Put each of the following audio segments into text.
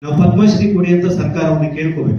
ನಾವು ಪದ್ಮಶ್ರೀ ಕೊಡಿ ಅಂತ ಸರ್ಕಾರವನ್ನು ಕೇಳ್ಕೋಬೇಕ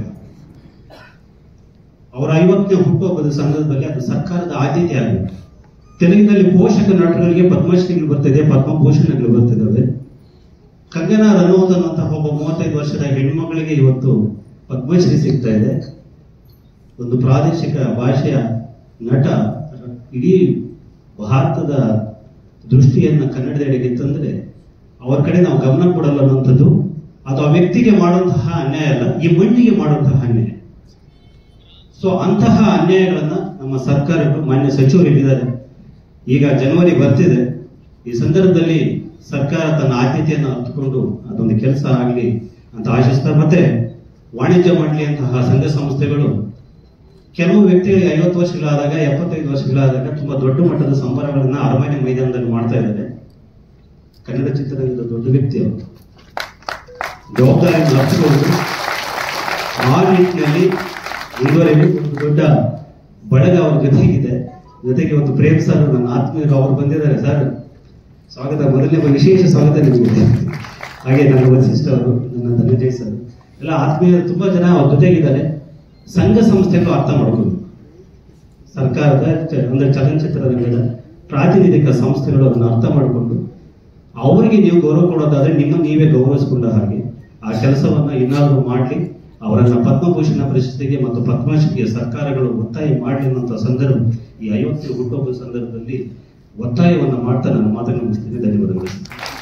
ಅವರ ಐವತ್ತನೇ ಹುಟ್ಟುಹಬ್ಬದ ಸಂದರ್ಭದಲ್ಲಿ ಅದು ಸರ್ಕಾರದ ಆದ್ಯತೆ ಆಗಬೇಕು ತೆಲುಗಿನಲ್ಲಿ ಪೋಷಕ ನಟರಿಗೆ ಪದ್ಮಶ್ರೀಗಳು ಬರ್ತಿದೆ ಪದ್ಮಭೂಷಣಗಳು ಬರ್ತಿದ್ದಾವೆ ಕಂಗನಾ ರನೌತ್ ಅನ್ನುವಂತಹ ಒಬ್ಬ ಮೂವತ್ತೈದು ವರ್ಷದ ಹೆಣ್ಮಗಳಿಗೆ ಇವತ್ತು ಪದ್ಮಶ್ರೀ ಸಿಗ್ತಾ ಇದೆ ಒಂದು ಪ್ರಾದೇಶಿಕ ಭಾಷೆಯ ನಟ ಇಡೀ ಭಾರತದ ದೃಷ್ಟಿಯನ್ನ ಕನ್ನಡದೆಡೆಗೆ ತಂದ್ರೆ ಅವ್ರ ಕಡೆ ನಾವು ಗಮನ ಕೊಡಲ್ಲ ಅನ್ನುವಂಥದ್ದು ಅದು ಆ ವ್ಯಕ್ತಿಗೆ ಮಾಡುವಂತಹ ಅನ್ಯಾಯ ಅಲ್ಲ ಈ ಮಣ್ಣಿಗೆ ಮಾಡುವಂತಹ ಅನ್ಯಾಯ ಸೊ ಅಂತಹ ಅನ್ಯಾಯಗಳನ್ನ ನಮ್ಮ ಸರ್ಕಾರಗಳು ಮಾನ್ಯ ಸಚಿವರು ಹೇಳಿದ್ದಾರೆ ಈಗ ಜನವರಿ ಬರ್ತಿದೆ ಈ ಸಂದರ್ಭದಲ್ಲಿ ಸರ್ಕಾರ ತನ್ನ ಆದ್ಯತೆಯನ್ನು ಹಂಚಿಕೊಂಡು ಅದೊಂದು ಕೆಲಸ ಆಗಲಿ ಅಂತ ಆಶಿಸ್ತಾ ಮತ್ತೆ ವಾಣಿಜ್ಯ ಮಂಡಳಿಯಂತಹ ಸಂಘ ಸಂಸ್ಥೆಗಳು ಕೆಲವು ವ್ಯಕ್ತಿಗಳಿಗೆ ಐವತ್ತು ವರ್ಷಗಳಾದಾಗ ಎಪ್ಪತ್ತೈದು ವರ್ಷಗಳಾದಾಗ ತುಂಬಾ ದೊಡ್ಡ ಮಟ್ಟದ ಸಂಬರಗಳನ್ನ ಅರಮನೆ ಮೈದಾನದಲ್ಲಿ ಮಾಡ್ತಾ ಇದ್ದಾರೆ ಕನ್ನಡ ಚಿತ್ರರಂಗದ ದೊಡ್ಡ ವ್ಯಕ್ತಿ ಅವರು ಜವಾಬ್ದಾರಿಯನ್ನು ಅರ್ಥಕೊಂಡು ಆ ನಿಟ್ಟಿನಲ್ಲಿ ಮುಂದುವರೆಗೆ ಒಂದು ದೊಡ್ಡ ಬಳಗ ಅವ್ರ ಜೊತೆಗಿದೆ ಜೊತೆಗೆ ಒಂದು ಪ್ರೇಮ್ ಸರ್ ನನ್ನ ಆತ್ಮೀಯರು ಅವ್ರು ಬಂದಿದ್ದಾರೆ ಸರ್ ಸ್ವಾಗತ ಮೊದಲನೇ ಒಂದು ವಿಶೇಷ ಸ್ವಾಗತ ನಿಮಗೆ ಹಾಗೆ ನನ್ನ ವಸಿಷ್ಠ ಅವರು ನನ್ನ ಧನಂಜಯ್ ಸರ್ ಎಲ್ಲ ಆತ್ಮೀಯರು ತುಂಬಾ ಜನ ಅವ್ರ ಜೊತೆಗಿದ್ದಾರೆ ಸಂಘ ಸಂಸ್ಥೆಗಳು ಅರ್ಥ ಮಾಡ್ಕೊಂಡು ಸರ್ಕಾರದ ಚ- ಅಂದ್ರೆ ಚಲನಚಿತ್ರ ರಂಗದ ಪ್ರಾತಿನಿಧಿಕ ಸಂಸ್ಥೆಗಳು ಅದನ್ನು ಅರ್ಥ ಮಾಡಿಕೊಂಡು ಅವರಿಗೆ ನೀವು ಗೌರವ ಕೊಡೋದಾದ್ರೆ ನಿಮ್ಮ ನೀವೇ ಗೌರವಿಸಿಕೊಂಡ ಹಾಗೆ ಆ ಕೆಲಸವನ್ನ ಇನ್ನಾದರೂ ಮಾಡಲಿ ಅವರನ್ನ ಪದ್ಮಭೂಷಣ ಪ್ರಶಸ್ತಿಗೆ ಮತ್ತು ಪದ್ಮಶ್ರೀಗೆ ಸರ್ಕಾರಗಳು ಒತ್ತಾಯ ಮಾಡಲಿ ಅನ್ನುವಂಥ ಸಂದರ್ಭ ಈ ಐವತ್ತು ಹುಟ್ಟುಹಬ್ಬದ ಸಂದರ್ಭದಲ್ಲಿ ಒತ್ತಾಯವನ್ನ ಮಾಡ್ತಾ ನಾನು ಮಾತನ್ನು ಮುಗಿಸ್ತೀನಿ ಧನ್ಯವಾದಗಳು